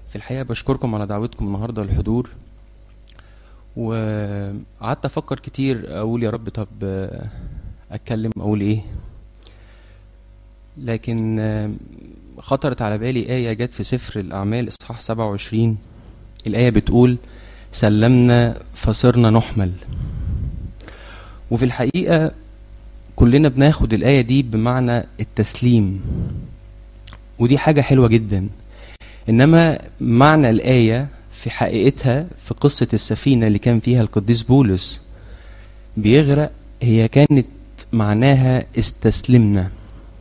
في الحقيقة بشكركم على دعوتكم النهاردة للحضور وقعدت أفكر كتير أقول يا رب طب أتكلم أقول إيه لكن خطرت على بالي آية جت في سفر الأعمال إصحاح 27 الآية بتقول سلمنا فصرنا نحمل وفي الحقيقة كلنا بناخد الآية دي بمعنى التسليم ودي حاجة حلوة جدا إنما معنى الآية في حقيقتها في قصة السفينة اللي كان فيها القديس بولس بيغرق هي كانت معناها استسلمنا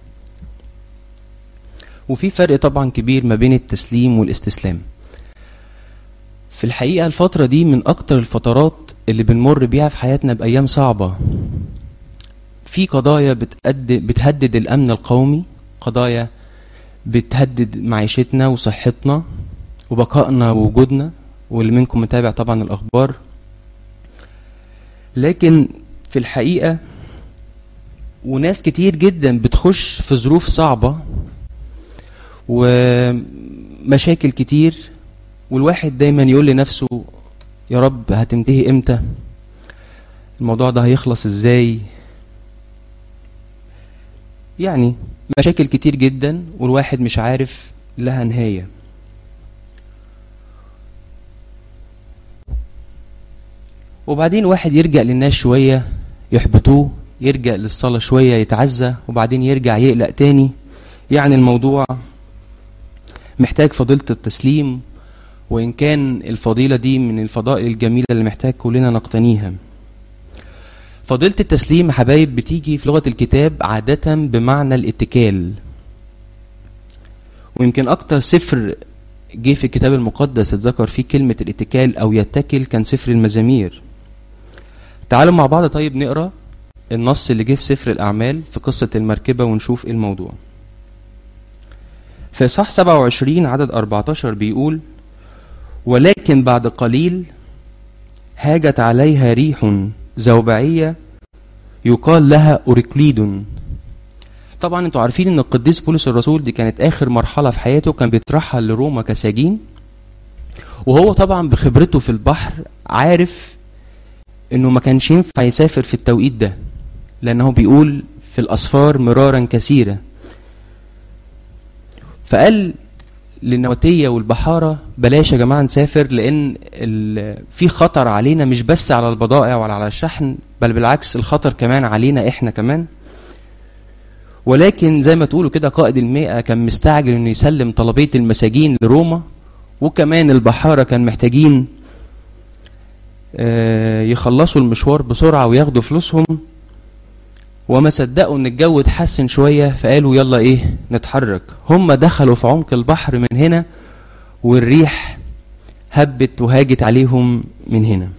وفي فرق طبعا كبير ما بين التسليم والاستسلام في الحقيقة الفترة دي من أكتر الفترات اللي بنمر بيها في حياتنا بأيام صعبة في قضايا بتأد بتهدد الأمن القومي قضايا بتهدد معيشتنا وصحتنا وبقائنا ووجودنا واللي منكم متابع طبعا الأخبار لكن في الحقيقة وناس كتير جدا بتخش في ظروف صعبة ومشاكل كتير والواحد دايما يقول لنفسه يا رب هتنتهي امتى الموضوع ده هيخلص ازاي يعني مشاكل كتير جدا والواحد مش عارف لها نهاية وبعدين واحد يرجع للناس شوية يحبطوه يرجع للصلاة شوية يتعزى وبعدين يرجع يقلق تاني يعني الموضوع محتاج فضيلة التسليم وإن كان الفضيلة دي من الفضائل الجميلة اللي محتاج كلنا نقتنيها فضيلة التسليم حبايب بتيجي في لغة الكتاب عادة بمعنى الاتكال ويمكن أكتر سفر جه في الكتاب المقدس اتذكر فيه كلمة الاتكال أو يتكل كان سفر المزامير تعالوا مع بعض طيب نقرأ النص اللي جه في سفر الأعمال في قصة المركبة ونشوف إيه الموضوع في إصحاح 27 عدد 14 بيقول ولكن بعد قليل هاجت عليها ريح زوبعية يقال لها أوريكليدون طبعا انتوا عارفين ان القديس بولس الرسول دي كانت اخر مرحلة في حياته كان بيترحل لروما كسجين وهو طبعا بخبرته في البحر عارف انه ما كانش ينفع يسافر في التوقيت ده لانه بيقول في الاسفار مرارا كثيرة فقال للنواتية والبحارة بلاش يا جماعة نسافر لأن في خطر علينا مش بس على البضائع ولا على الشحن بل بالعكس الخطر كمان علينا إحنا كمان ولكن زي ما تقولوا كده قائد المئة كان مستعجل إنه يسلم طلبية المساجين لروما وكمان البحارة كان محتاجين يخلصوا المشوار بسرعة وياخدوا فلوسهم وما صدقوا ان الجو اتحسن شوية فقالوا يلا ايه نتحرك هم دخلوا في عمق البحر من هنا والريح هبت وهاجت عليهم من هنا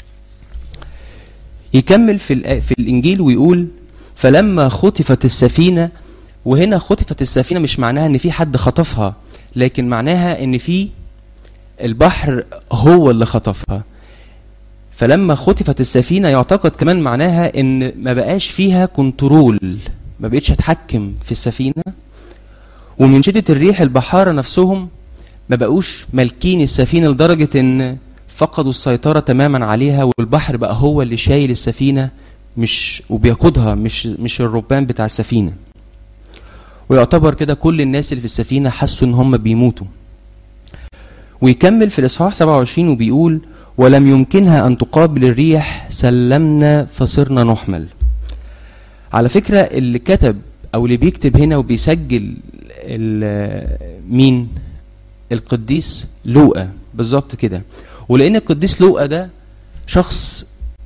يكمل في, في الانجيل ويقول فلما خطفت السفينة وهنا خطفت السفينة مش معناها ان في حد خطفها لكن معناها ان في البحر هو اللي خطفها فلما خطفت السفينة يعتقد كمان معناها ان ما بقاش فيها كنترول ما بقتش اتحكم في السفينة ومن شدة الريح البحارة نفسهم ما بقوش مالكين السفينة لدرجة ان فقدوا السيطرة تماما عليها والبحر بقى هو اللي شايل السفينة مش وبيقودها مش مش الربان بتاع السفينة ويعتبر كده كل الناس اللي في السفينة حسوا ان هم بيموتوا ويكمل في الاصحاح 27 وبيقول ولم يمكنها أن تقابل الريح سلمنا فصرنا نحمل على فكرة اللي كتب أو اللي بيكتب هنا وبيسجل مين القديس لوقا بالظبط كده ولأن القديس لوقا ده شخص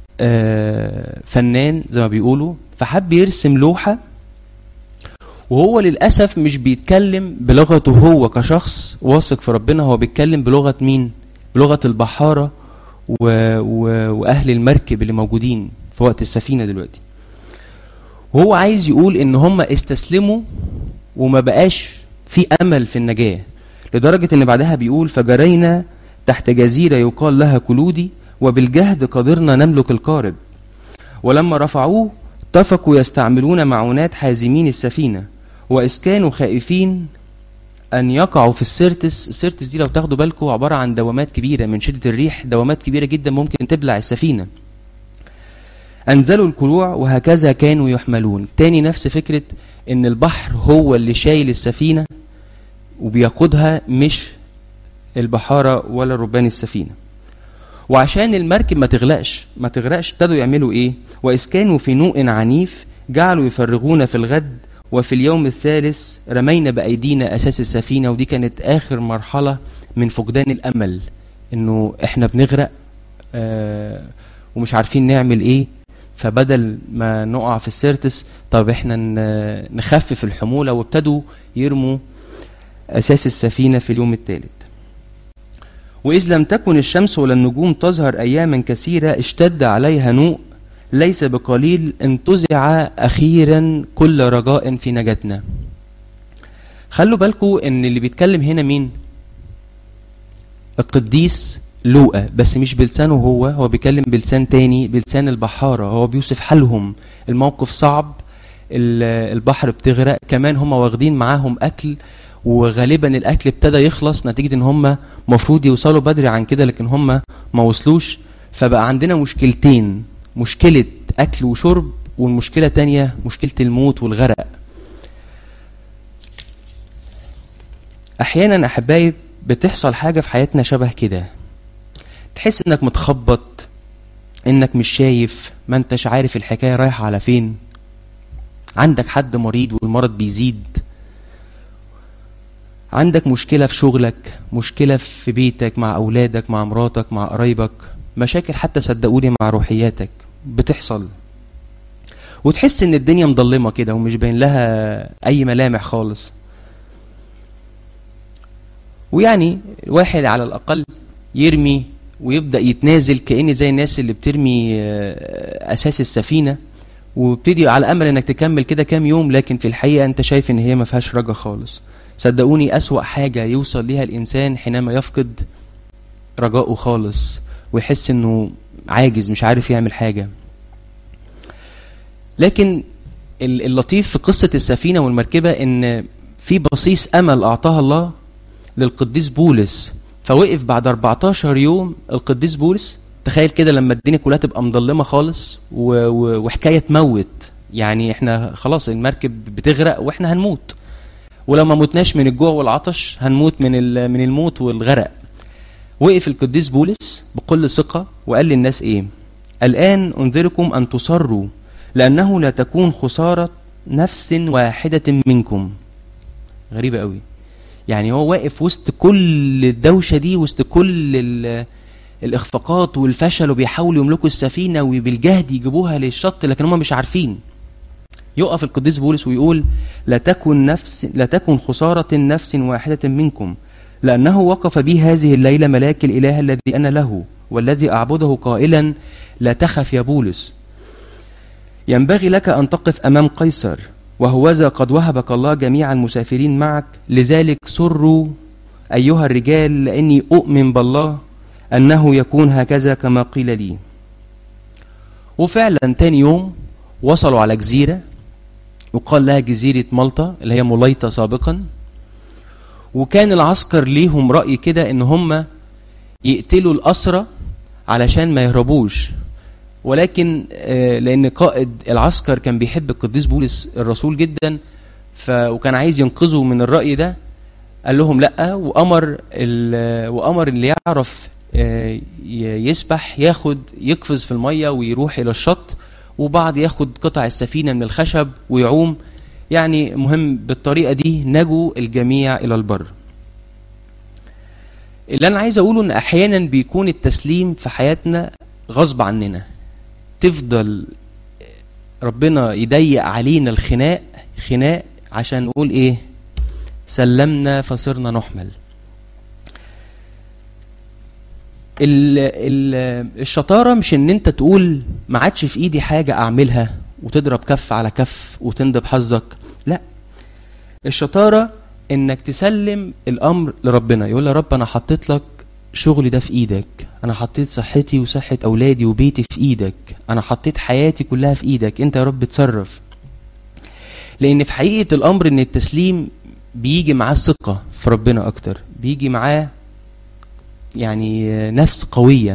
فنان زي ما بيقولوا فحب يرسم لوحة وهو للأسف مش بيتكلم بلغته هو كشخص واثق في ربنا هو بيتكلم بلغة مين بلغة البحارة و... و... واهل المركب اللي موجودين في وقت السفينه دلوقتي وهو عايز يقول ان هم استسلموا وما بقاش في امل في النجاه لدرجه ان بعدها بيقول فجرينا تحت جزيره يقال لها كلودي وبالجهد قدرنا نملك القارب ولما رفعوه اتفقوا يستعملون معونات حازمين السفينه واذ كانوا خائفين ان يقعوا في السيرتس السيرتس دي لو تاخدوا بالكم عباره عن دوامات كبيره من شده الريح دوامات كبيره جدا ممكن تبلع السفينه انزلوا الكروع وهكذا كانوا يحملون تاني نفس فكره ان البحر هو اللي شايل السفينه وبيقودها مش البحاره ولا ربان السفينه وعشان المركب ما تغرقش ما تغرقش ابتدوا يعملوا ايه واذ كانوا في نوء عنيف جعلوا يفرغون في الغد وفي اليوم الثالث رمينا بايدينا اساس السفينه ودي كانت اخر مرحله من فقدان الامل انه احنا بنغرق آه ومش عارفين نعمل ايه فبدل ما نقع في السيرتس طب احنا ن- نخفف الحموله وابتدوا يرموا اساس السفينه في اليوم الثالث وإذ لم تكن الشمس ولا النجوم تظهر أياما كثيرة اشتد عليها نوء ليس بقليل انتزع أخيرا كل رجاء في نجاتنا خلوا بالكم ان اللي بيتكلم هنا مين القديس لوقا بس مش بلسانه هو هو بيتكلم بلسان تاني بلسان البحارة هو بيوصف حالهم الموقف صعب ال- البحر بتغرق كمان هم واخدين معاهم اكل وغالبا الاكل ابتدى يخلص نتيجه ان هم مفروض يوصلوا بدري عن كده لكن هم ما وصلوش فبقى عندنا مشكلتين مشكله اكل وشرب والمشكله تانية مشكله الموت والغرق احيانا احبائي بتحصل حاجه في حياتنا شبه كده تحس انك متخبط انك مش شايف ما انتش عارف الحكايه رايحه على فين عندك حد مريض والمرض بيزيد عندك مشكلة في شغلك مشكلة في بيتك مع أولادك مع مراتك مع قرايبك مشاكل حتى صدقوني مع روحياتك بتحصل وتحس ان الدنيا مضلمة كده ومش باين لها أي ملامح خالص ويعني الواحد على الأقل يرمي ويبدأ يتنازل كأن زي الناس اللي بترمي آه، أساس السفينة وبتدي على أمل إنك تكمل كده كام يوم لكن في الحقيقة أنت شايف إن هي ما فيهاش رجا خالص صدقوني أسوأ حاجة يوصل ليها الإنسان حينما يفقد رجاؤه خالص ويحس إنه عاجز مش عارف يعمل حاجة لكن ال- اللطيف في قصة السفينة والمركبة إن في بصيص أمل أعطاها الله للقديس بولس فوقف بعد 14 يوم القديس بولس تخيل كده لما الدنيا كلها تبقى مضلمة خالص و... و... وحكاية تموت يعني احنا خلاص المركب بتغرق واحنا هنموت ولو ما متناش من الجوع والعطش هنموت من ال... من الموت والغرق وقف القديس بولس بكل ثقة وقال للناس ايه الآن أنذركم أن تصروا لأنه لا تكون خسارة نفس واحدة منكم غريبة قوي يعني هو واقف وسط كل الدوشة دي وسط كل ال- الإخفاقات والفشل وبيحاولوا يملكوا السفينة وبالجهد يجيبوها للشط لكن هم مش عارفين يقف القديس بولس ويقول لا تكن نفس لا تكن خسارة نفس واحدة منكم لأنه وقف بي هذه الليلة ملاك الإله الذي أنا له والذي أعبده قائلا لا تخف يا بولس ينبغي لك أن تقف أمام قيصر وهوذا قد وهبك الله جميع المسافرين معك لذلك سروا أيها الرجال لأني أؤمن بالله أنه يكون هكذا كما قيل لي وفعلا تاني يوم وصلوا على جزيرة وقال لها جزيرة مالطا اللي هي مليطة سابقا وكان العسكر ليهم رأي كده ان هم يقتلوا الأسرة علشان ما يهربوش ولكن آه، لان قائد العسكر كان بيحب القديس بولس الرسول جدا ف وكان عايز ينقذه من الرأي ده قال لهم لا وامر ال- وامر اللي يعرف آه، ي- يسبح ياخد يقفز في الميه ويروح الى الشط وبعض ياخد قطع السفينه من الخشب ويعوم يعني مهم بالطريقه دي نجوا الجميع الى البر اللي انا عايز اقوله ان احيانا بيكون التسليم في حياتنا غصب عننا تفضل ربنا يضيق علينا الخناق خناق عشان نقول ايه سلمنا فصرنا نحمل ال ال الشطارة مش ان انت تقول ما عادش في ايدي حاجة اعملها وتضرب كف على كف وتندب حظك لا الشطارة انك تسلم الامر لربنا يقول يا رب انا حطيت لك شغلي ده في ايدك انا حطيت صحتي وصحة اولادي وبيتي في ايدك انا حطيت حياتي كلها في ايدك انت يا رب تصرف لان في حقيقة الامر ان التسليم بيجي معاه ثقة في ربنا أكتر بيجي معاه يعني نفس قوية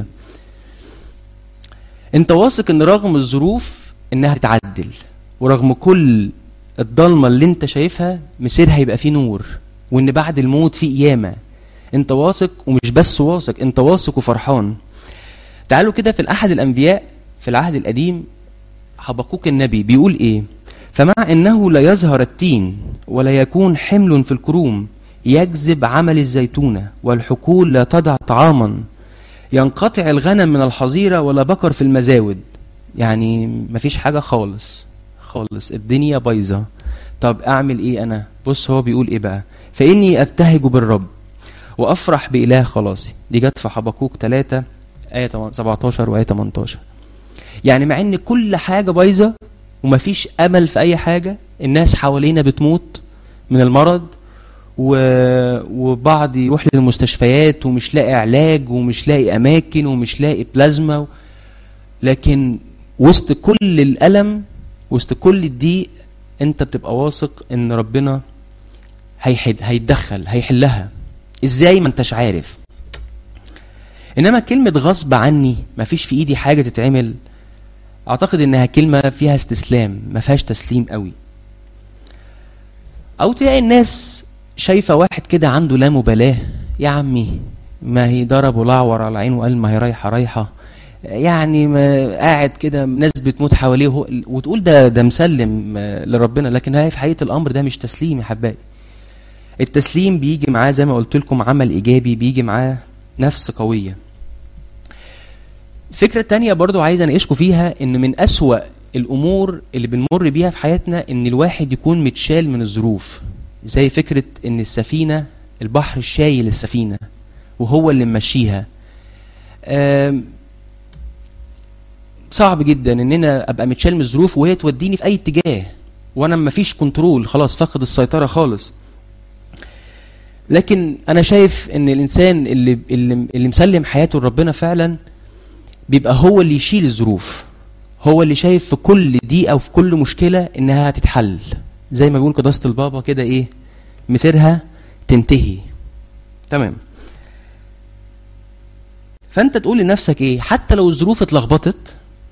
انت واثق ان رغم الظروف انها هتتعدل ورغم كل الضلمة اللي انت شايفها مسيرها هيبقى فيه نور وان بعد الموت في قيامة انت واثق ومش بس واثق انت واثق وفرحان تعالوا كده في الاحد الانبياء في العهد القديم حبقوك النبي بيقول ايه فمع انه لا يظهر التين ولا يكون حمل في الكروم يجذب عمل الزيتونة والحقول لا تضع طعاما ينقطع الغنم من الحظيرة ولا بكر في المزاود يعني مفيش حاجة خالص خالص الدنيا بايظة طب اعمل ايه انا بص هو بيقول ايه بقى فاني ابتهج بالرب وافرح باله خلاصي دي جت في حبقوك 3 ايه 17 وايه 18 يعني مع ان كل حاجه بايظه ومفيش امل في اي حاجه الناس حوالينا بتموت من المرض و... وبعض يروح للمستشفيات ومش لاقي علاج ومش لاقي اماكن ومش لاقي بلازما و... لكن وسط كل الالم وسط كل الضيق انت بتبقى واثق ان ربنا هيحد هيتدخل هيحلها ازاي ما انتش عارف انما كلمة غصب عني ما فيش في ايدي حاجة تتعمل اعتقد انها كلمة فيها استسلام ما فيهاش تسليم قوي او تلاقي الناس شايفة واحد كده عنده لا مبالاة يا عمي ما هي ضرب ولعور على عينه وقال ما هي رايحة رايحة يعني ما قاعد كده ناس بتموت حواليه وتقول ده ده مسلم لربنا لكن هي في حقيقة الامر ده مش تسليم يا حبايبي التسليم بيجي معاه زي ما قلت لكم عمل ايجابي بيجي معاه نفس قوية الفكرة التانية برضو عايز اناقشكم فيها ان من اسوأ الامور اللي بنمر بيها في حياتنا ان الواحد يكون متشال من الظروف زي فكرة ان السفينة البحر شايل السفينة وهو اللي ممشيها صعب جدا ان انا ابقى متشال من الظروف وهي توديني في اي اتجاه وانا مفيش كنترول خلاص فاقد السيطرة خالص لكن انا شايف ان الانسان اللي اللي, اللي مسلم حياته لربنا فعلا بيبقى هو اللي يشيل الظروف هو اللي شايف في كل دقيقه وفي كل مشكله انها هتتحل زي ما بيقول قداسه البابا كده ايه مسيرها تنتهي تمام فانت تقول لنفسك ايه حتى لو الظروف اتلخبطت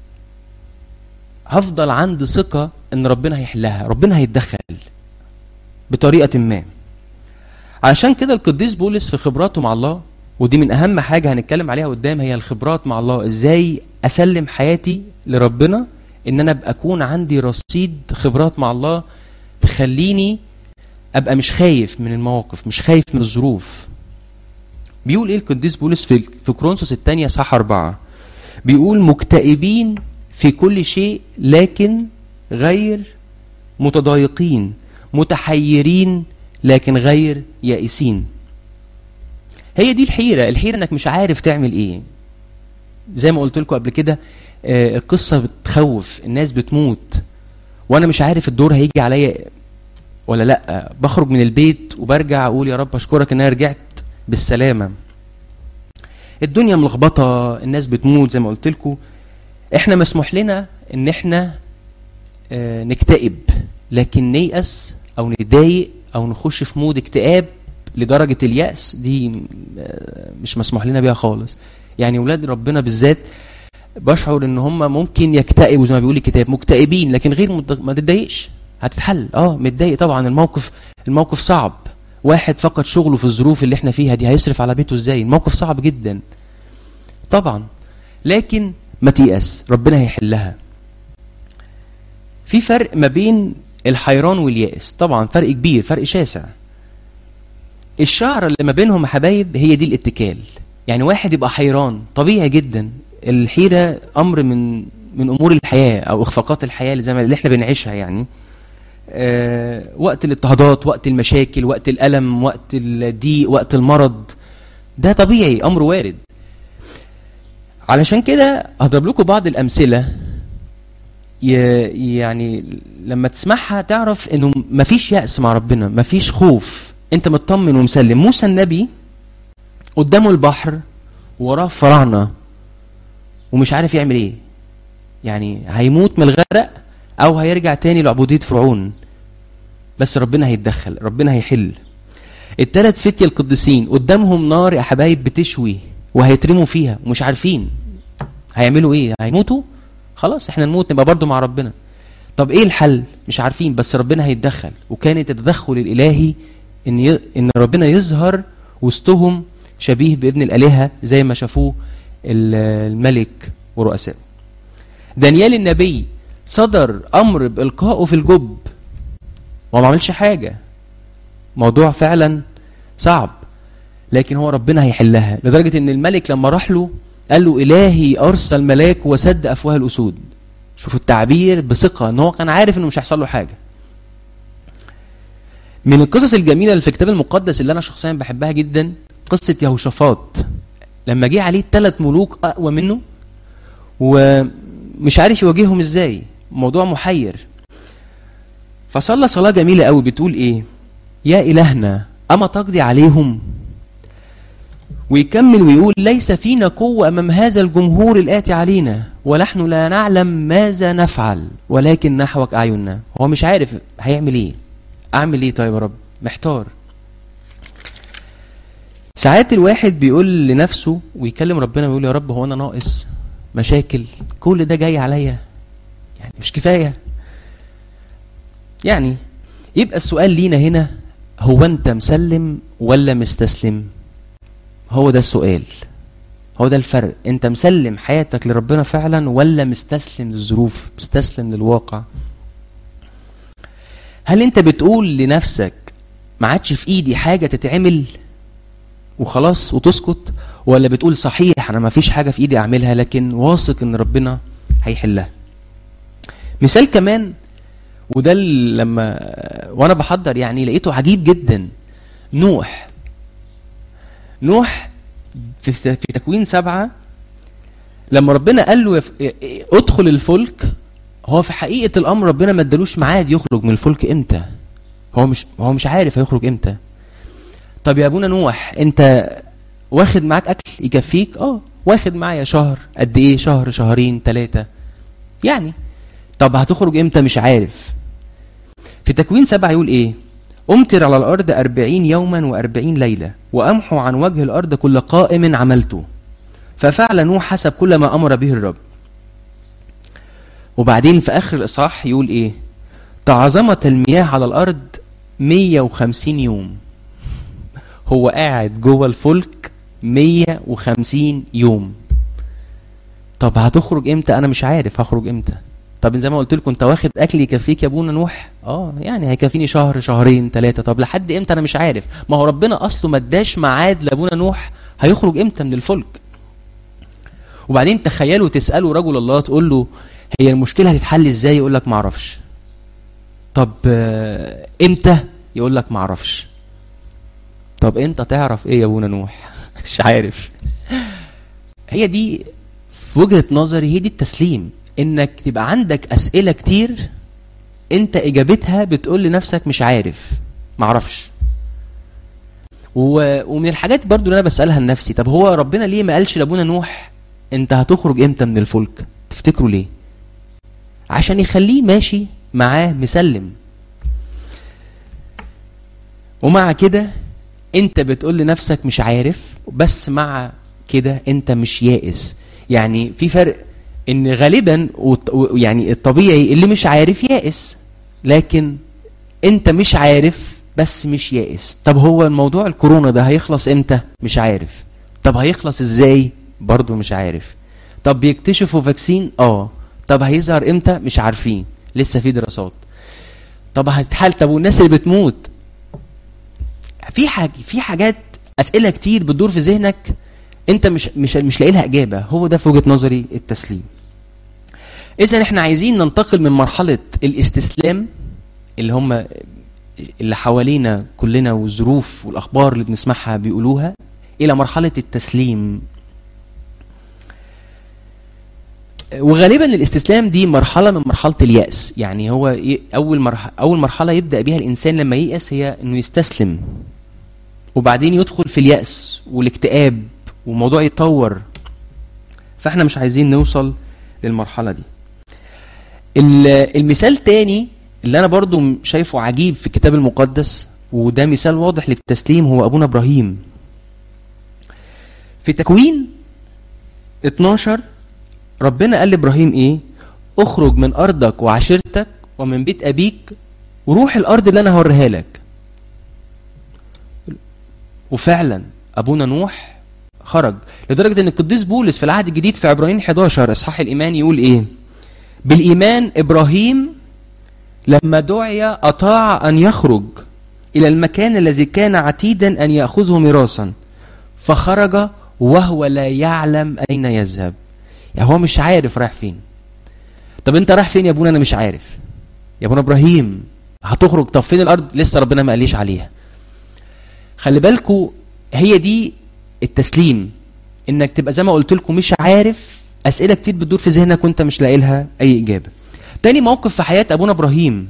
هفضل عندي ثقه ان ربنا هيحلها ربنا هيتدخل بطريقه ما علشان كده القديس بولس في خبراته مع الله ودي من اهم حاجه هنتكلم عليها قدام هي الخبرات مع الله ازاي اسلم حياتي لربنا ان انا ابقى اكون عندي رصيد خبرات مع الله تخليني ابقى مش خايف من المواقف مش خايف من الظروف بيقول ايه القديس بولس في في كرونسوس الثانيه صح أربعة بيقول مكتئبين في كل شيء لكن غير متضايقين متحيرين لكن غير يائسين هي دي الحيرة الحيرة انك مش عارف تعمل ايه زي ما قلت لكم قبل كده آه القصة بتخوف الناس بتموت وانا مش عارف الدور هيجي عليا ولا لا بخرج من البيت وبرجع اقول يا رب اشكرك ان انا رجعت بالسلامة الدنيا ملخبطة الناس بتموت زي ما قلت لكم احنا مسموح لنا ان احنا آه نكتئب لكن نيأس او نتضايق او نخش في مود اكتئاب لدرجة اليأس دي مش مسموح لنا بيها خالص يعني ولاد ربنا بالذات بشعر ان هم ممكن يكتئبوا زي ما بيقول الكتاب مكتئبين لكن غير ما تتضايقش هتتحل اه متضايق طبعا الموقف الموقف صعب واحد فقد شغله في الظروف اللي احنا فيها دي هيصرف على بيته ازاي الموقف صعب جدا طبعا لكن ما تيأس ربنا هيحلها في فرق ما بين الحيران واليأس طبعا فرق كبير فرق شاسع الشعر اللي ما بينهم يا حبايب هي دي الاتكال يعني واحد يبقى حيران طبيعي جدا الحيرة امر من من امور الحياة او اخفاقات الحياة اللي زي ما اللي احنا بنعيشها يعني أه وقت الاضطهادات وقت المشاكل وقت الالم وقت الضيق وقت المرض ده طبيعي امر وارد علشان كده هضرب لكم بعض الامثله يعني لما تسمعها تعرف انه مفيش يأس مع ربنا مفيش خوف انت مطمن ومسلم موسى النبي قدامه البحر وراه فراعنة ومش عارف يعمل ايه يعني هيموت من الغرق او هيرجع تاني لعبودية فرعون بس ربنا هيتدخل ربنا هيحل الثلاث فتية القديسين قدامهم نار يا حبايب بتشوي وهيترموا فيها ومش عارفين هيعملوا ايه هيموتوا خلاص احنا نموت نبقى برضو مع ربنا طب ايه الحل مش عارفين بس ربنا هيتدخل وكان التدخل الالهي ان ي... ان ربنا يظهر وسطهم شبيه بابن الالهه زي ما شافوه الملك ورؤسائه دانيال النبي صدر امر بالقائه في الجب وما عملش حاجه موضوع فعلا صعب لكن هو ربنا هيحلها لدرجه ان الملك لما راح له قال له الهي ارسل ملاك وسد افواه الاسود شوفوا التعبير بثقه ان هو كان عارف انه مش هيحصل له حاجه من القصص الجميله اللي في الكتاب المقدس اللي انا شخصيا بحبها جدا قصه يهوشافاط لما جه عليه ثلاث ملوك اقوى منه ومش عارف يواجههم ازاي موضوع محير فصلى صلاه جميله قوي بتقول ايه يا الهنا اما تقضي عليهم ويكمل ويقول ليس فينا قوة أمام هذا الجمهور الآتي علينا ونحن لا نعلم ماذا نفعل ولكن نحوك أعيننا هو مش عارف هيعمل إيه أعمل إيه طيب يا رب محتار ساعات الواحد بيقول لنفسه ويكلم ربنا ويقول يا رب هو أنا ناقص مشاكل كل ده جاي عليا يعني مش كفاية يعني يبقى السؤال لينا هنا هو أنت مسلم ولا مستسلم هو ده السؤال هو ده الفرق انت مسلم حياتك لربنا فعلا ولا مستسلم للظروف مستسلم للواقع هل انت بتقول لنفسك ما عادش في ايدي حاجة تتعمل وخلاص وتسكت ولا بتقول صحيح انا ما فيش حاجة في ايدي اعملها لكن واثق ان ربنا هيحلها مثال كمان وده لما وانا بحضر يعني لقيته عجيب جدا نوح نوح في في تكوين سبعة لما ربنا قال له ادخل الفلك هو في حقيقة الأمر ربنا ما ادالوش ميعاد يخرج من الفلك امتى هو مش هو مش عارف هيخرج امتى طب يا ابونا نوح انت واخد معاك اكل يكفيك اه واخد معايا شهر قد ايه شهر شهرين ثلاثة يعني طب هتخرج امتى مش عارف في تكوين سبعة يقول ايه أمطر على الأرض أربعين يوما وأربعين ليلة وأمحو عن وجه الأرض كل قائم عملته ففعل نوح حسب كل ما أمر به الرب وبعدين في آخر الإصحاح يقول إيه تعظمت المياه على الأرض 150 يوم هو قاعد جوه الفلك 150 يوم طب هتخرج امتى انا مش عارف هخرج امتى طب زي ما قلت لكم انت واخد اكل يكفيك يا ابونا نوح اه يعني هيكفيني شهر شهرين ثلاثه طب لحد امتى انا مش عارف ما هو ربنا اصله ما اداش ميعاد لابونا نوح هيخرج امتى من الفلك وبعدين تخيلوا تسالوا رجل الله تقول له هي المشكله هتتحل ازاي يقول لك ما اعرفش طب امتى يقول لك ما اعرفش طب انت تعرف ايه يا ابونا نوح مش عارف هي دي في وجهه نظري هي دي التسليم انك تبقى عندك اسئله كتير انت اجابتها بتقول لنفسك مش عارف معرفش و... ومن الحاجات برضو اللي انا بسالها لنفسي طب هو ربنا ليه ما قالش لابونا نوح انت هتخرج امتى من الفلك تفتكروا ليه عشان يخليه ماشي معاه مسلم ومع كده انت بتقول لنفسك مش عارف بس مع كده انت مش يائس يعني في فرق ان غالبا يعني الطبيعي اللي مش عارف يائس لكن انت مش عارف بس مش يائس طب هو الموضوع الكورونا ده هيخلص امتى مش عارف طب هيخلص ازاي برضه مش عارف طب بيكتشفوا فاكسين اه طب هيظهر امتى مش عارفين لسه في دراسات طب هتحل طب والناس اللي بتموت في حاجة في حاجات اسئله كتير بتدور في ذهنك انت مش مش مش لاقي لها اجابه هو ده في وجهه نظري التسليم اذا احنا عايزين ننتقل من مرحله الاستسلام اللي هم اللي حوالينا كلنا والظروف والاخبار اللي بنسمعها بيقولوها الى مرحله التسليم وغالبا الاستسلام دي مرحله من مرحله الياس يعني هو اول مرحله اول مرحله يبدا بيها الانسان لما ييأس هي انه يستسلم وبعدين يدخل في الياس والاكتئاب والموضوع يتطور فاحنا مش عايزين نوصل للمرحله دي المثال تاني اللي انا برضو شايفه عجيب في الكتاب المقدس وده مثال واضح للتسليم هو ابونا ابراهيم في تكوين 12 ربنا قال لابراهيم ايه اخرج من ارضك وعشيرتك ومن بيت ابيك وروح الارض اللي انا هوريها لك وفعلا ابونا نوح خرج لدرجه ان القديس بولس في العهد الجديد في عبرانيين 11 اصحاح الايمان يقول ايه بالايمان ابراهيم لما دعي اطاع ان يخرج الى المكان الذي كان عتيدا ان ياخذه ميراثا فخرج وهو لا يعلم اين يذهب يعني هو مش عارف رايح فين طب انت رايح فين يا ابونا انا مش عارف يا ابونا ابراهيم هتخرج طب فين الارض لسه ربنا ما قاليش عليها خلي بالكوا هي دي التسليم انك تبقى زي ما قلت لكم مش عارف اسئله كتير بتدور في ذهنك وانت مش لاقي لها اي اجابه تاني موقف في حياه ابونا ابراهيم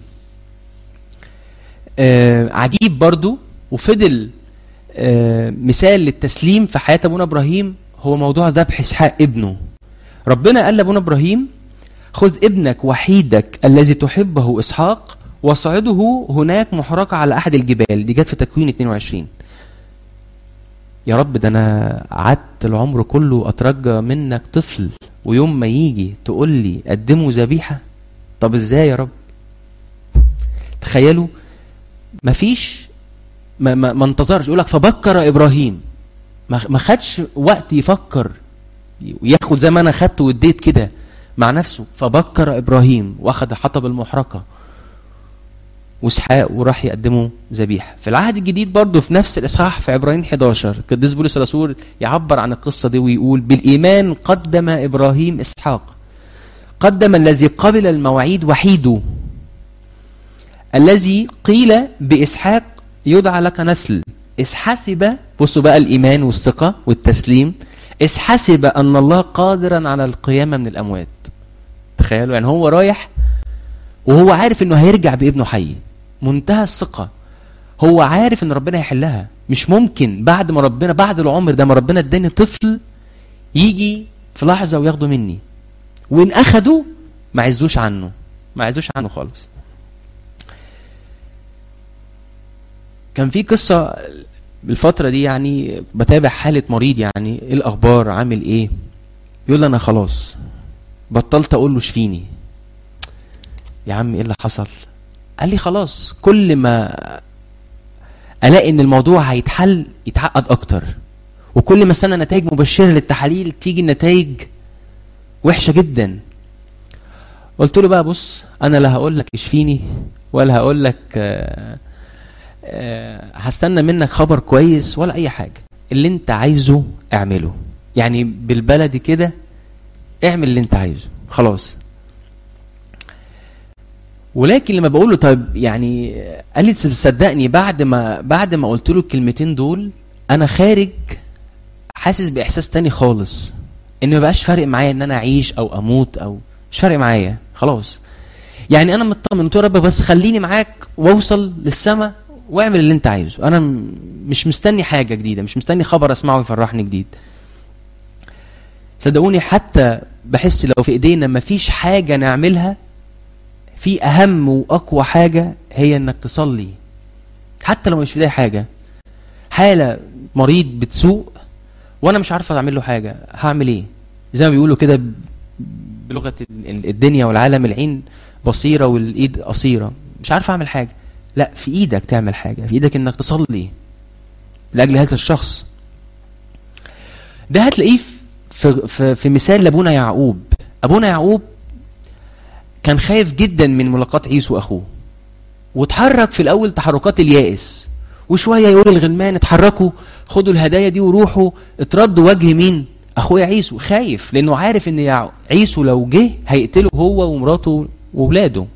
آه عجيب برضو وفضل آه مثال للتسليم في حياه ابونا ابراهيم هو موضوع ذبح اسحاق ابنه ربنا قال لابونا ابراهيم خذ ابنك وحيدك الذي تحبه اسحاق واصعده هناك محرقة على احد الجبال دي جت في تكوين 22 يا رب ده انا قعدت العمر كله اترجى منك طفل ويوم ما يجي تقول لي قدمه ذبيحه طب ازاي يا رب تخيلوا مفيش ما, ما, ما انتظرش يقول لك فبكر ابراهيم ما خدش وقت يفكر وياخد زي ما انا خدت واديت كده مع نفسه فبكر ابراهيم واخد حطب المحرقه واسحاق وراح يقدموا ذبيحه في العهد الجديد برضه في نفس الاصحاح في عبرانيين 11 القديس بولس الرسول يعبر عن القصه دي ويقول بالايمان قدم ابراهيم اسحاق قدم الذي قبل المواعيد وحيده الذي قيل باسحاق يدعى لك نسل إذ حسب بصوا بقى الإيمان والثقة والتسليم إذ حسب أن الله قادرا على القيامة من الأموات تخيلوا يعني هو رايح وهو عارف انه هيرجع بابنه حي منتهى الثقه هو عارف ان ربنا هيحلها مش ممكن بعد ما ربنا بعد العمر ده ما ربنا اداني طفل يجي في لحظه وياخده مني وان اخده ما عزوش عنه ما عزوش عنه خالص كان في قصه الفتره دي يعني بتابع حاله مريض يعني ايه الاخبار عامل ايه يقول لي انا خلاص بطلت اقول له شفيني يا عم ايه اللي حصل قال لي خلاص كل ما الاقي ان الموضوع هيتحل يتعقد اكتر وكل ما استنى نتائج مبشره للتحاليل تيجي النتائج وحشه جدا قلت له بقى بص انا لا هقول لك اشفيني ولا هقول لك آه آه هستنى منك خبر كويس ولا اي حاجه اللي انت عايزه اعمله يعني بالبلدي كده اعمل اللي انت عايزه خلاص ولكن لما بقول له طيب يعني قال لي صدقني بعد ما بعد ما قلت له الكلمتين دول انا خارج حاسس باحساس تاني خالص ان ما بقاش فارق معايا ان انا اعيش او اموت او مش فارق معايا خلاص يعني انا مطمن قلت له رب بس خليني معاك واوصل للسماء واعمل اللي انت عايزه انا مش مستني حاجه جديده مش مستني خبر اسمعه يفرحني جديد صدقوني حتى بحس لو في ايدينا مفيش حاجه نعملها في اهم واقوى حاجه هي انك تصلي حتى لو مش في ايدي حاجه حاله مريض بتسوق وانا مش عارف اعمل له حاجه هعمل ايه زي ما بيقولوا كده بلغه الدنيا والعالم العين بصيره والايد قصيره مش عارف اعمل حاجه لا في ايدك تعمل حاجه في ايدك انك تصلي لاجل هذا الشخص ده هتلاقيه في, في, في مثال لابونا يعقوب ابونا يعقوب كان خايف جدا من ملاقاة عيسو اخوه واتحرك في الاول تحركات اليائس وشويه يقول الغلمان اتحركوا خدوا الهدايا دي وروحوا اتردوا وجه مين اخويا عيسو خايف لانه عارف ان عيسو لو جه هيقتله هو ومراته واولاده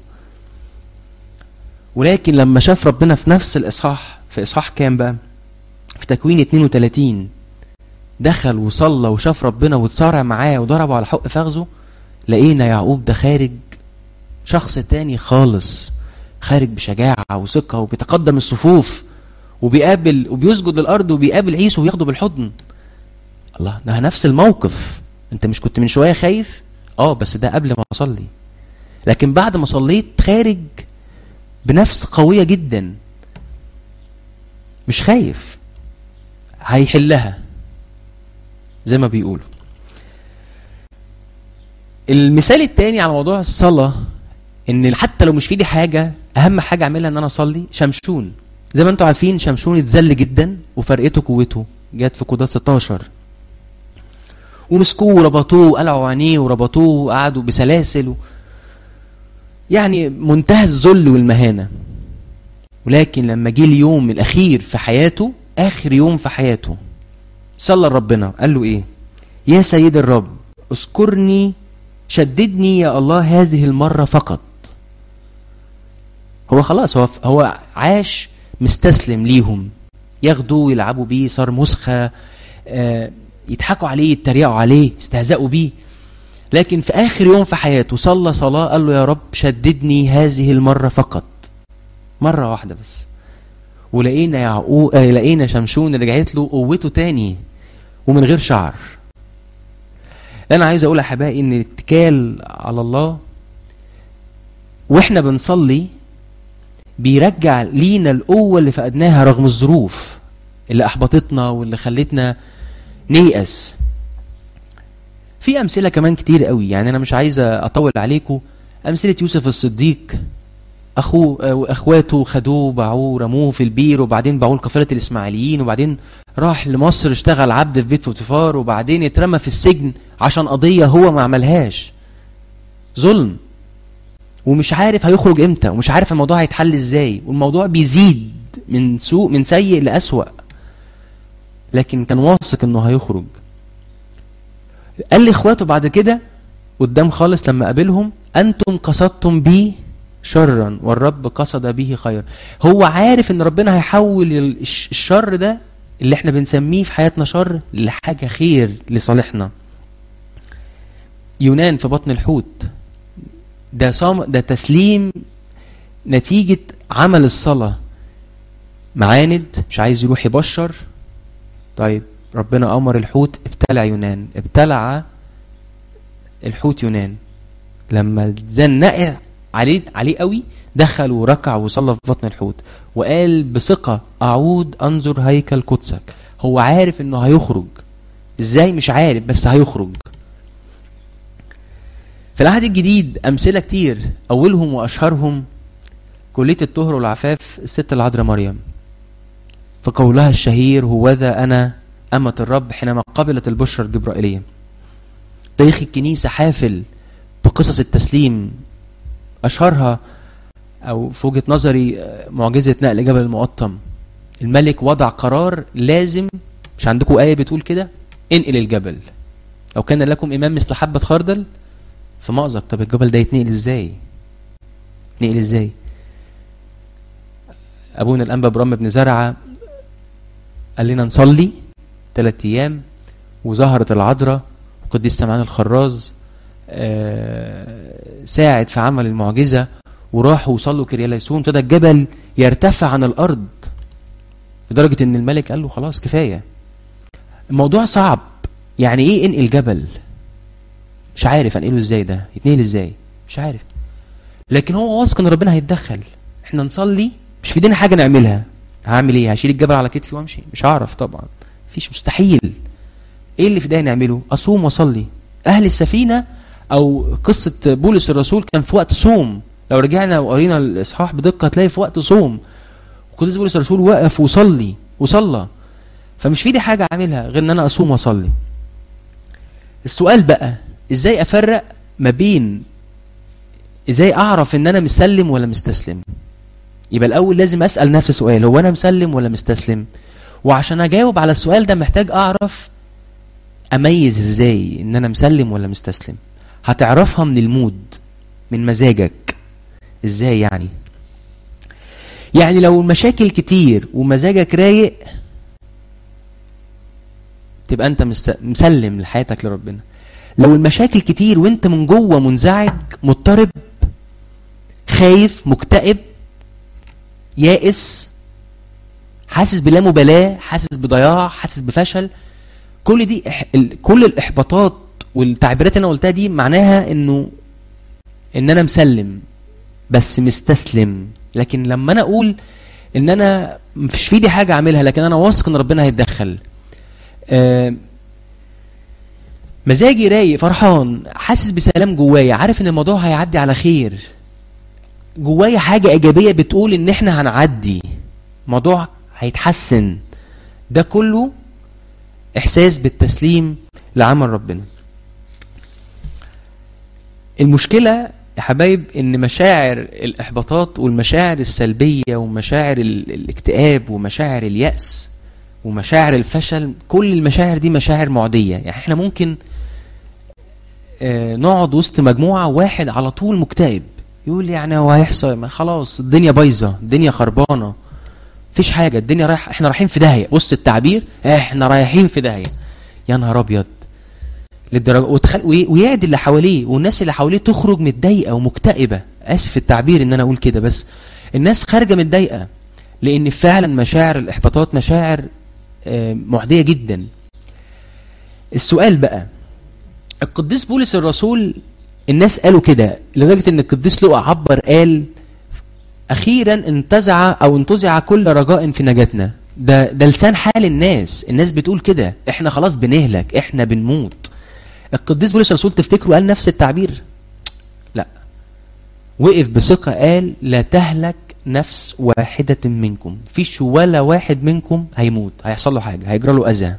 ولكن لما شاف ربنا في نفس الاصحاح في اصحاح كام بقى في تكوين 32 دخل وصلى وشاف ربنا واتصارع معاه وضربه على حق فخذه لقينا يعقوب ده خارج شخص تاني خالص خارج بشجاعة وثقة وبيتقدم الصفوف وبيقابل وبيسجد للأرض وبيقابل عيسو وياخده بالحضن الله ده نفس الموقف انت مش كنت من شوية خايف اه بس ده قبل ما اصلي لكن بعد ما صليت خارج بنفس قوية جدا مش خايف هيحلها زي ما بيقولوا المثال التاني على موضوع الصلاة ان حتى لو مش في ايدي حاجة اهم حاجة اعملها ان انا اصلي شمشون زي ما انتم عارفين شمشون اتذل جدا وفرقته قوته جت في قضاة 16 ومسكوه وربطوه وقلعوا عينيه وربطوه وقعدوا بسلاسل و... يعني منتهى الذل والمهانة ولكن لما جه اليوم الأخير في حياته آخر يوم في حياته صلى لربنا قال له إيه يا سيد الرب اذكرني شددني يا الله هذه المرة فقط هو خلاص هو هو عاش مستسلم ليهم ياخدوه يلعبوا بيه صار مسخة آه يضحكوا عليه يتريقوا عليه يستهزئوا بيه لكن في آخر يوم في حياته صلى صلاة قال له يا رب شددني هذه المرة فقط مرة واحدة بس ولقينا يعقوب آه لقينا شمشون رجعت له قوته تاني ومن غير شعر انا عايز اقول يا احبائي ان الاتكال على الله واحنا بنصلي بيرجع لينا القوة اللي فقدناها رغم الظروف اللي احبطتنا واللي خلتنا نيأس في امثلة كمان كتير قوي يعني انا مش عايز اطول عليكم امثلة يوسف الصديق اخوه واخواته خدوه باعوه رموه في البير وبعدين باعوه لكفاله الاسماعيليين وبعدين راح لمصر اشتغل عبد في بيت فوتيفار وبعدين اترمى في السجن عشان قضيه هو ما عملهاش ظلم ومش عارف هيخرج امتى ومش عارف الموضوع هيتحل ازاي والموضوع بيزيد من سوء من سيء لأسوأ لكن كان واثق انه هيخرج قال لاخواته بعد كده قدام خالص لما قابلهم انتم قصدتم بي شرا والرب قصد به خيرا هو عارف ان ربنا هيحول الشر ده اللي احنا بنسميه في حياتنا شر لحاجه خير لصالحنا يونان في بطن الحوت ده صام ده تسليم نتيجة عمل الصلاة معاند مش عايز يروح يبشر طيب ربنا أمر الحوت ابتلع يونان ابتلع الحوت يونان لما زنق عليه عليه قوي دخل وركع وصلى في بطن الحوت وقال بثقة أعود أنظر هيكل قدسك هو عارف إنه هيخرج إزاي مش عارف بس هيخرج في العهد الجديد أمثلة كتير أولهم وأشهرهم كلية الطهر والعفاف الست العذراء مريم في قولها الشهير هوذا أنا أمة الرب حينما قبلت البشرى الجبرائيلية تاريخ الكنيسة حافل بقصص التسليم أشهرها أو في وجهة نظري معجزة نقل جبل المقطم الملك وضع قرار لازم مش عندكم آية بتقول كده انقل الجبل لو كان لكم إمام مثل حبة خردل في مأزق طب الجبل ده يتنقل ازاي يتنقل ازاي أبونا الأنبا برام بن زرعة قال لنا نصلي ثلاث أيام وظهرت العذراء وقديس سمعان الخراز ساعد في عمل المعجزة وراحوا وصلوا كرياليسون ابتدى الجبل يرتفع عن الأرض لدرجة إن الملك قال له خلاص كفاية الموضوع صعب يعني إيه انقل جبل مش عارف انقله ازاي ده يتنقل ازاي مش عارف لكن هو واثق ان ربنا هيتدخل احنا نصلي مش في ايدينا حاجه نعملها هعمل ايه هشيل الجبل على كتفي وامشي مش هعرف طبعا مفيش مستحيل ايه اللي في ايدينا نعمله اصوم واصلي اهل السفينه او قصه بولس الرسول كان في وقت صوم لو رجعنا وقرينا الاصحاح بدقه هتلاقي في وقت صوم قديس بولس الرسول وقف وصلي وصلى فمش في ايدي حاجه اعملها غير ان انا اصوم واصلي السؤال بقى ازاي افرق ما بين ازاي اعرف ان انا مسلم ولا مستسلم يبقى الاول لازم اسال نفسي سؤال هو انا مسلم ولا مستسلم وعشان اجاوب على السؤال ده محتاج اعرف اميز ازاي ان انا مسلم ولا مستسلم هتعرفها من المود من مزاجك ازاي يعني يعني لو المشاكل كتير ومزاجك رايق تبقى انت مسلم لحياتك لربنا لو المشاكل كتير وانت من جوه منزعج مضطرب خايف مكتئب يائس حاسس بلا مبالاة حاسس بضياع حاسس بفشل كل دي كل الاحباطات والتعبيرات اللي انا قلتها دي معناها انه ان انا مسلم بس مستسلم لكن لما انا اقول ان انا مفيش في ايدي حاجه اعملها لكن انا واثق ان ربنا هيتدخل آه، مزاجي رايق فرحان حاسس بسلام جوايا عارف ان الموضوع هيعدي على خير جوايا حاجه ايجابيه بتقول ان احنا هنعدي الموضوع هيتحسن ده كله احساس بالتسليم لعمل ربنا المشكله يا حبايب ان مشاعر الاحباطات والمشاعر السلبيه ومشاعر ال- الاكتئاب ومشاعر الياس ومشاعر الفشل كل المشاعر دي مشاعر معديه يعني احنا ممكن آه، نقعد وسط مجموعه واحد على طول مكتئب يقول يعني هو هيحصل ما خلاص الدنيا بايظه الدنيا خربانه مفيش حاجه الدنيا رايح احنا رايحين في داهيه بص التعبير احنا رايحين في داهيه يا نهار ابيض للدرجه وتخل... وي- ويعدي اللي حواليه والناس اللي حواليه تخرج متضايقه ومكتئبه اسف التعبير ان انا اقول كده بس الناس خارجه متضايقه لان فعلا مشاعر الاحباطات مشاعر آه، معديه جدا السؤال بقى القديس بولس الرسول الناس قالوا كده لدرجه ان القديس لوقا عبر قال اخيرا انتزع او انتزع كل رجاء في نجاتنا ده ده لسان حال الناس الناس بتقول كده احنا خلاص بنهلك احنا بنموت القديس بولس الرسول تفتكروا قال نفس التعبير لا وقف بثقة قال لا تهلك نفس واحدة منكم فيش ولا واحد منكم هيموت هيحصل له حاجة هيجرى له أذى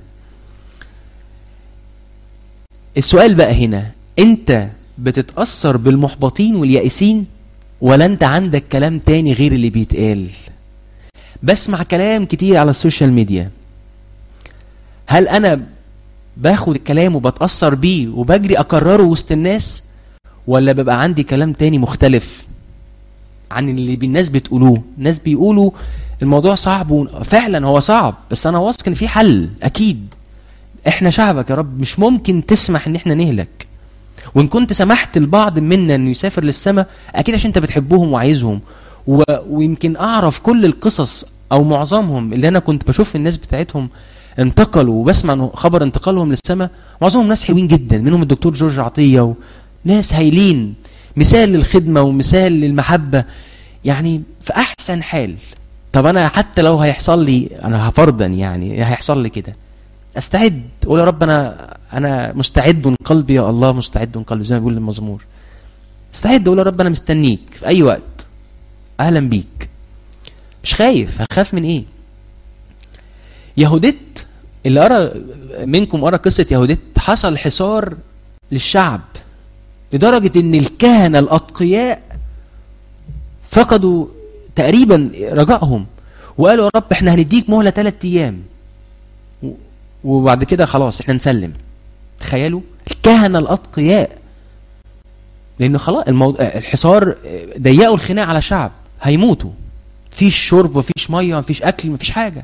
السؤال بقى هنا انت بتتأثر بالمحبطين واليائسين ولا انت عندك كلام تاني غير اللي بيتقال بسمع كلام كتير على السوشيال ميديا هل انا باخد الكلام وبتأثر بيه وبجري اكرره وسط الناس ولا بيبقى عندي كلام تاني مختلف عن اللي الناس بتقولوه الناس بيقولوا الموضوع صعب و... فعلا هو صعب بس انا واثق ان في حل اكيد احنا شعبك يا رب مش ممكن تسمح ان احنا نهلك وان كنت سمحت لبعض منا انه يسافر للسماء اكيد عشان انت بتحبهم وعايزهم و... ويمكن اعرف كل القصص او معظمهم اللي انا كنت بشوف الناس بتاعتهم انتقلوا وبسمع إنه خبر انتقالهم للسماء معظمهم ناس حلوين جدا منهم الدكتور جورج عطيه وناس هايلين مثال للخدمه ومثال للمحبه يعني في احسن حال طب انا حتى لو هيحصل لي انا فرضا يعني هيحصل لي كده استعد قول يا رب انا انا مستعد قلبي يا الله مستعد قلبي زي ما بيقول المزمور استعد قول يا رب انا مستنيك في اي وقت اهلا بيك مش خايف هخاف من ايه يهودت اللي قرا منكم قرا قصه يهودت حصل حصار للشعب لدرجه ان الكهنه الاتقياء فقدوا تقريبا رجائهم وقالوا يا رب احنا هنديك مهله ثلاث ايام و- وبعد كده خلاص احنا نسلم تخيلوا الكهنه الاتقياء لان خلاص الموضوع الحصار ضيقوا الخناق على الشعب هيموتوا مفيش شرب مفيش ميه مفيش اكل مفيش حاجه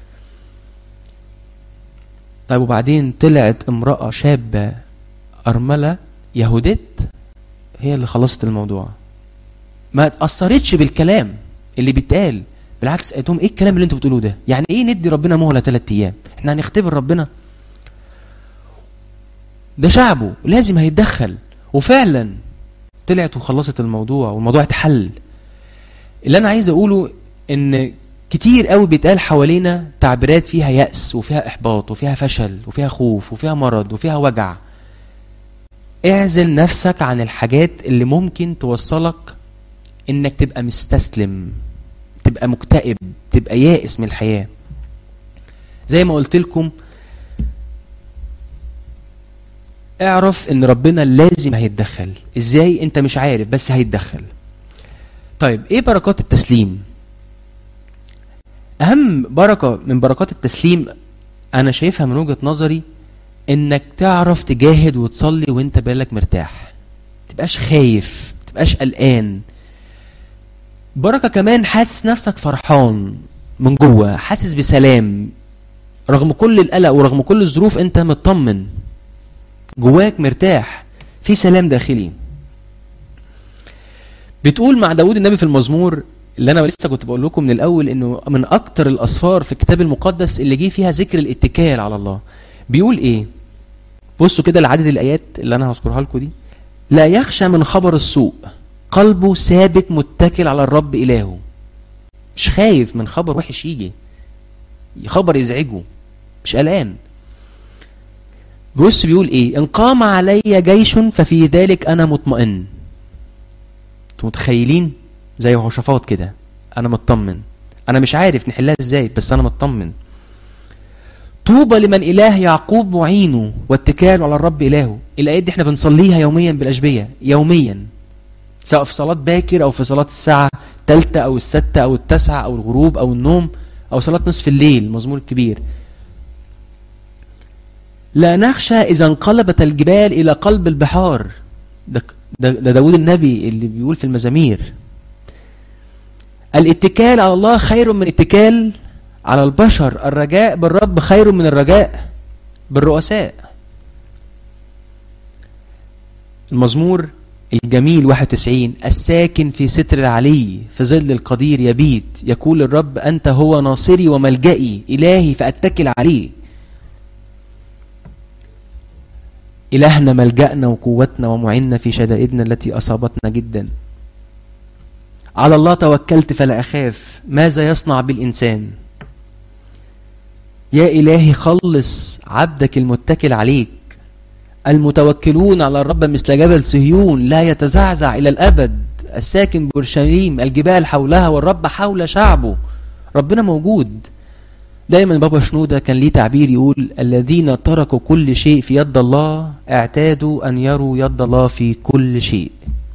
طيب وبعدين طلعت امراه شابه ارمله يهودت هي اللي خلصت الموضوع ما اتاثرتش بالكلام اللي بيتقال بالعكس قالت لهم ايه الكلام اللي انتوا بتقولوه ده يعني ايه ندي ربنا مهله ثلاث ايام احنا هنختبر ربنا ده شعبه لازم هيتدخل وفعلا طلعت وخلصت الموضوع والموضوع اتحل اللي انا عايز اقوله ان كتير قوي بيتقال حوالينا تعبيرات فيها يأس وفيها احباط وفيها فشل وفيها خوف وفيها مرض وفيها وجع اعزل نفسك عن الحاجات اللي ممكن توصلك انك تبقى مستسلم تبقى مكتئب تبقى يائس من الحياة زي ما قلت لكم اعرف ان ربنا لازم هيتدخل ازاي انت مش عارف بس هيتدخل طيب ايه بركات التسليم اهم بركة من بركات التسليم انا شايفها من وجهة نظري انك تعرف تجاهد وتصلي وانت بالك مرتاح تبقاش خايف تبقاش قلقان بركة كمان حاسس نفسك فرحان من جوه حاسس بسلام رغم كل القلق ورغم كل الظروف انت مطمن جواك مرتاح في سلام داخلي بتقول مع داود النبي في المزمور اللي انا لسه كنت بقول لكم من الاول انه من اكتر الاسفار في الكتاب المقدس اللي جه فيها ذكر الاتكال على الله بيقول ايه بصوا كده لعدد الايات اللي انا هذكرها لكم دي لا يخشى من خبر السوء قلبه ثابت متكل على الرب إلهه مش خايف من خبر وحش يجي خبر يزعجه مش قلقان بص بيقول ايه ان قام علي جيش ففي ذلك انا مطمئن انتوا متخيلين زي هوشفاط كده انا مطمن انا مش عارف نحلها ازاي بس انا مطمن طوبى لمن اله يعقوب معينه واتكاله على الرب الهه الايات دي احنا بنصليها يوميا بالاشبيه يوميا سواء في صلاه باكر او في صلاه الساعه الثالثه او السادسه او التاسعه او الغروب او النوم او صلاه نصف الليل المزمور الكبير لا نخشى اذا انقلبت الجبال الى قلب البحار ده, ده, ده داود النبي اللي بيقول في المزامير الاتكال على الله خير من اتكال على البشر الرجاء بالرب خير من الرجاء بالرؤساء المزمور الجميل 91 الساكن في ستر العلي في ظل القدير يبيت يقول الرب أنت هو ناصري وملجئي إلهي فأتكل عليه إلهنا ملجأنا وقوتنا ومعنا في شدائدنا التي أصابتنا جدا على الله توكلت فلا أخاف ماذا يصنع بالإنسان يا إلهي خلص عبدك المتكل عليك المتوكلون على الرب مثل جبل صهيون لا يتزعزع إلى الأبد الساكن بورشليم الجبال حولها والرب حول شعبه ربنا موجود دايما بابا شنودة كان ليه تعبير يقول الذين تركوا كل شيء في يد الله اعتادوا أن يروا يد الله في كل شيء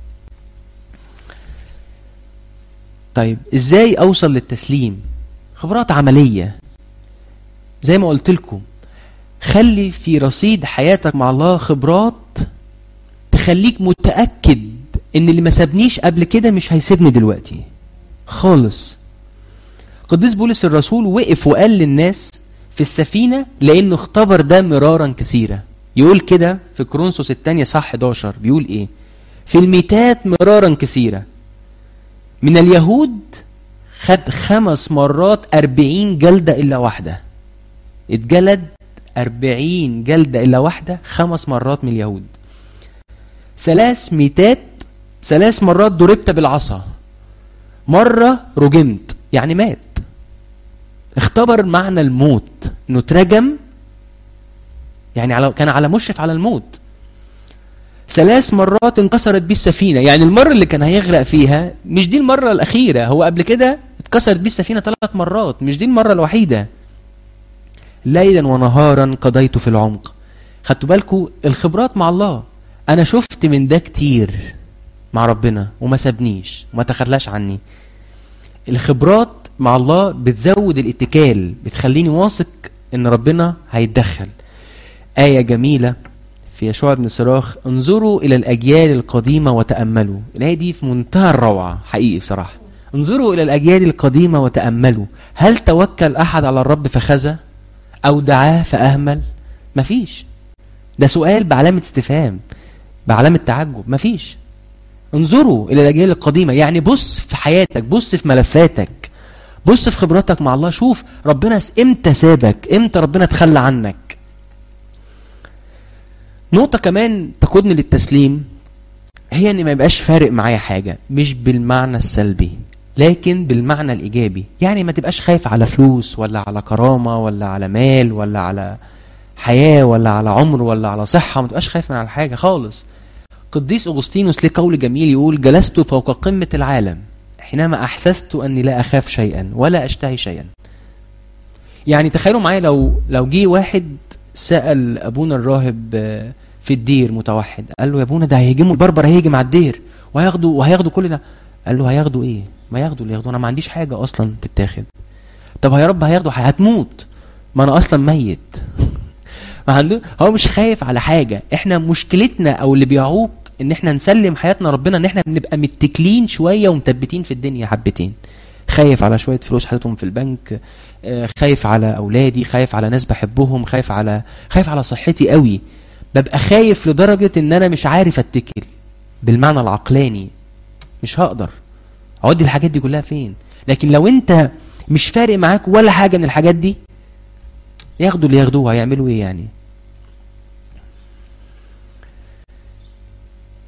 طيب ازاي اوصل للتسليم خبرات عملية زي ما قلت لكم خلي في رصيد حياتك مع الله خبرات تخليك متأكد ان اللي ما سابنيش قبل كده مش هيسيبني دلوقتي خالص قديس بولس الرسول وقف وقال للناس في السفينة لانه اختبر ده مرارا كثيرا يقول كده في كرونسوس الثانية صح 11 بيقول ايه في الميتات مرارا كثيرة من اليهود خد خمس مرات أربعين جلدة إلا واحدة اتجلد أربعين جلدة إلا واحدة خمس مرات من اليهود ثلاث ميتات ثلاث مرات ضربت بالعصا مرة رجمت يعني مات اختبر معنى الموت انه اترجم يعني على كان على مشرف على الموت ثلاث مرات انكسرت بيه السفينة يعني المرة اللي كان هيغرق فيها مش دي المرة الأخيرة هو قبل كده اتكسرت بيه السفينة ثلاث مرات مش دي المرة الوحيدة ليلا ونهارا قضيت في العمق خدتوا بالكم الخبرات مع الله أنا شفت من ده كتير مع ربنا وما سابنيش وما تخلاش عني الخبرات مع الله بتزود الاتكال بتخليني واثق ان ربنا هيتدخل آية جميلة في يشوع بن صراخ انظروا إلى الأجيال القديمة وتأملوا الآية دي في منتهى الروعة حقيقي بصراحة انظروا إلى الأجيال القديمة وتأملوا هل توكل أحد على الرب فخزى أو دعاه فأهمل مفيش ده سؤال بعلامة استفهام بعلامة تعجب مفيش انظروا إلى الأجيال القديمة يعني بص في حياتك بص في ملفاتك بص في خبراتك مع الله شوف ربنا امتى سابك امتى ربنا تخلى عنك نقطة كمان تقودني للتسليم هي ان ما يبقاش فارق معايا حاجة مش بالمعنى السلبي لكن بالمعنى الايجابي يعني ما تبقاش خايف على فلوس ولا على كرامة ولا على مال ولا على حياة ولا على عمر ولا على صحة ما تبقاش خايف من على حاجة خالص قديس أغسطينوس ليه قول جميل يقول جلست فوق قمة العالم حينما أحسست أني لا أخاف شيئا ولا أشتهي شيئا يعني تخيلوا معايا لو لو جه واحد سأل أبونا الراهب في الدير متوحد قال له يا ابونا ده هيهجموا البربر هيهجم على الدير وهياخدوا وهياخدوا كل ده قال له هياخدوا ايه ما ياخدوا اللي ياخدوا انا ما عنديش حاجه اصلا تتاخد طب يا رب هياخدوا هتموت ما انا اصلا ميت ما عنده هو مش خايف على حاجه احنا مشكلتنا او اللي بيعوق ان احنا نسلم حياتنا ربنا ان احنا بنبقى متكلين شويه ومثبتين في الدنيا حبتين خايف على شويه فلوس حاططهم في البنك خايف على اولادي خايف على ناس بحبهم خايف على خايف على صحتي قوي ببقى خايف لدرجه ان انا مش عارف اتكل بالمعنى العقلاني مش هقدر اودي الحاجات دي كلها فين لكن لو انت مش فارق معاك ولا حاجه من الحاجات دي ياخدوا اللي ياخدوه هيعملوا ايه يعني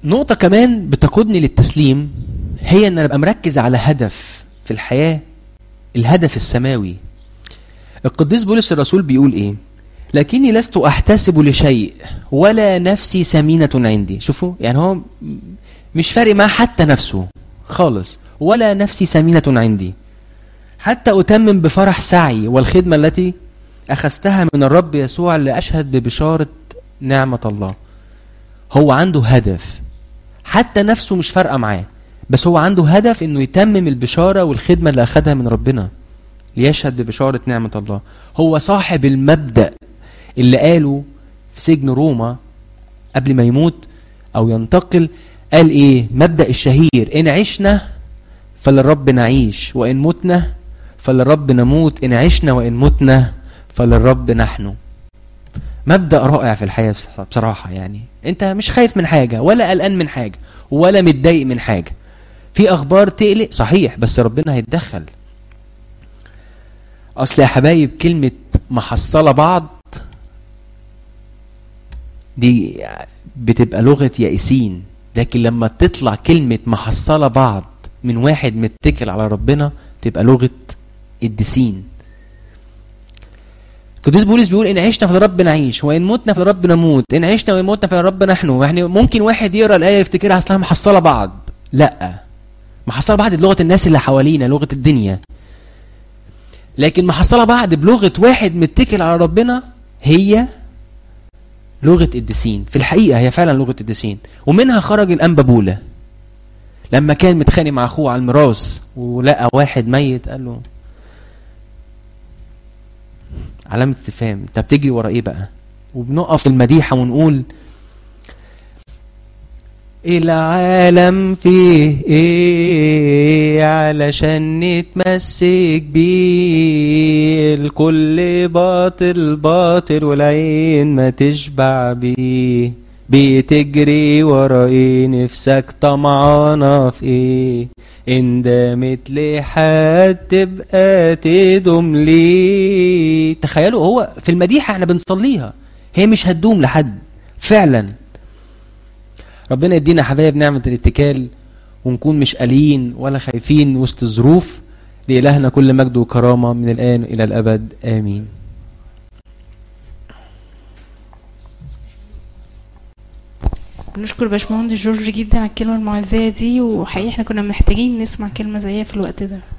نقطة كمان بتقودني للتسليم هي ان انا ابقى مركز على هدف في الحياة الهدف السماوي القديس بولس الرسول بيقول ايه لكني لست احتسب لشيء ولا نفسي سمينة عندي شوفوا يعني هو مش فارق معاه حتى نفسه خالص ولا نفسي سمينة عندي حتى أتمم بفرح سعي والخدمة التي أخذتها من الرب يسوع لأشهد ببشارة نعمة الله هو عنده هدف حتى نفسه مش فارقة معاه بس هو عنده هدف انه يتمم البشارة والخدمة اللي أخدها من ربنا ليشهد ببشارة نعمة الله هو صاحب المبدأ اللي قاله في سجن روما قبل ما يموت أو ينتقل قال إيه مبدأ الشهير إن عشنا فللرب نعيش وإن متنا فللرب نموت إن عشنا وإن متنا فللرب نحن مبدأ رائع في الحياة بصراحة يعني انت مش خايف من حاجة ولا قلقان من حاجة ولا متضايق من حاجة في اخبار تقلق صحيح بس ربنا هيتدخل اصل يا حبايب كلمة محصلة بعض دي بتبقى لغة يائسين لكن لما تطلع كلمة محصلة بعض من واحد متكل على ربنا تبقى لغة الدسين القديس بولس بيقول ان عشنا فلرب نعيش وان متنا فلرب نموت ان عشنا وان متنا فلرب نحن يعني ممكن واحد يقرا الايه يفتكرها اصلها محصله بعض لا محصله بعض بلغه الناس اللي حوالينا لغه الدنيا لكن محصله بعض بلغه واحد متكل على ربنا هي لغه الدسين في الحقيقه هي فعلا لغه الدسين ومنها خرج الانبا بولا لما كان متخانق مع اخوه على الميراث ولقى واحد ميت قال له علامة استفهام انت بتجري ورا ايه بقى وبنقف في المديحة ونقول العالم فيه ايه علشان نتمسك بيه الكل باطل باطل والعين ما تشبع بيه بتجري ورا ايه نفسك طمعانة في ايه ان دامت لحد تبقى تدوم ليه تخيلوا هو في المديحة احنا بنصليها هي مش هتدوم لحد فعلا ربنا يدينا حبايب نعمة الاتكال ونكون مش قليين ولا خايفين وسط الظروف لإلهنا كل مجد وكرامة من الآن إلى الأبد آمين بنشكر باشمهندس جورج جدا على الكلمة المعزية دي وحقيقي احنا كنا محتاجين نسمع كلمة زيها في الوقت ده